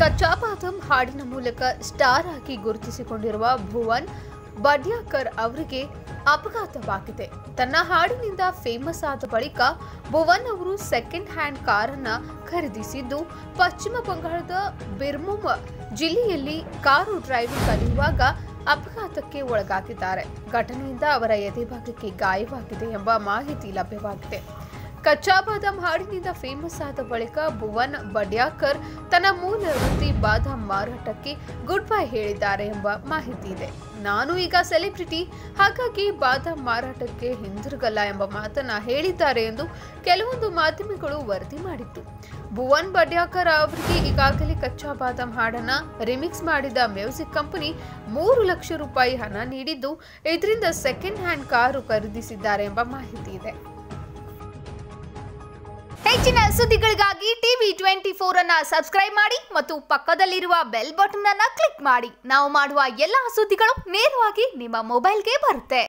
ಕಚ್ಚಾ ಬಾದಂ ಹಾಡಿನ ಮೂಲಕ ಸ್ಟಾರ್ ಆಗಿ ಗುರುತಿಸಿಕೊಂಡಿರುವ ಭುವನ್ ಬಡ್ಯಾಕರ್ ಅವರಿಗೆ ಅಪಘಾತವಾಗಿದೆ ತನ್ನ ಹಾಡಿನಿಂದ ಫೇಮಸ್ ಆದ ಬಳಿಕ ಭುವನ್ ಅವರು ಸೆಕೆಂಡ್ ಹ್ಯಾಂಡ್ ಕಾರನ್ನ ಖರೀದಿಸಿದ್ದು ಪಶ್ಚಿಮ ಬಂಗಾಳದ ಬಿರ್ಮುಮ್ ಜಿಲ್ಲೆಯಲ್ಲಿ ಕಾರು ಡ್ರೈವಿಂಗ್ ಕಲಿಯುವಾಗ ಅಪಘಾತಕ್ಕೆ ಒಳಗಾಗಿದ್ದಾರೆ ಘಟನೆಯಿಂದ ಅವರ ಎದೆಭಾಗಕ್ಕೆ ಗಾಯವಾಗಿದೆ ಎಂಬ ಮಾಹಿತಿ ಲಭ್ಯವಾಗಿದೆ ಕಚ್ಚಾ ಬಾದಾಮ್ ಹಾಡಿನಿಂದ ಫೇಮಸ್ ಆದ ಬಳಿಕ ಭುವನ್ ಬಡ್ಯಾಕರ್ ತನ್ನ ಮೂಲ ವೃತ್ತಿ ಬಾದಾಮ್ ಮಾರಾಟಕ್ಕೆ ಗುಡ್ ಬೈ ಹೇಳಿದ್ದಾರೆ ಎಂಬ ಮಾಹಿತಿ ಇದೆ ನಾನು ಈಗ ಸೆಲೆಬ್ರಿಟಿ ಹಾಗಾಗಿ ಬಾದಾಮ್ ಮಾರಾಟಕ್ಕೆ ಹಿಂದಿರುಗಲ್ಲ ಎಂಬ ಮಾತನ್ನ ಹೇಳಿದ್ದಾರೆ ಎಂದು ಕೆಲವೊಂದು ಮಾಧ್ಯಮಗಳು ವರದಿ ಮಾಡಿತ್ತು ಭುವನ್ ಬಡ್ಯಾಕರ್ ಅವರಿಗೆ ಈಗಾಗಲೇ ಕಚ್ಚಾ ಬಾದಾಮ್ ಹಾಡನ್ನ ರಿಮಿಕ್ಸ್ ಮಾಡಿದ ಮ್ಯೂಸಿಕ್ ಕಂಪನಿ ಮೂರು ಲಕ್ಷ ರೂಪಾಯಿ ಹಣ ನೀಡಿದ್ದು ಇದರಿಂದ ಸೆಕೆಂಡ್ ಹ್ಯಾಂಡ್ ಕಾರು ಖರೀದಿಸಿದ್ದಾರೆ ಎಂಬ ಮಾಹಿತಿ ಇದೆ ಹೆಚ್ಚಿನ ಸುದ್ದಿಗಳಿಗಾಗಿ ಟಿವಿ ಟ್ವೆಂಟಿ ಫೋರ್ ಅನ್ನ ಸಬ್ಸ್ಕ್ರೈಬ್ ಮಾಡಿ ಮತ್ತು ಪಕ್ಕದಲ್ಲಿರುವ ಬೆಲ್ ಬಟನ್ ಅನ್ನ ಕ್ಲಿಕ್ ಮಾಡಿ ನಾವು ಮಾಡುವ ಎಲ್ಲಾ ಸುದ್ದಿಗಳು ನೇರವಾಗಿ ನಿಮ್ಮ ಮೊಬೈಲ್ಗೆ ಬರುತ್ತೆ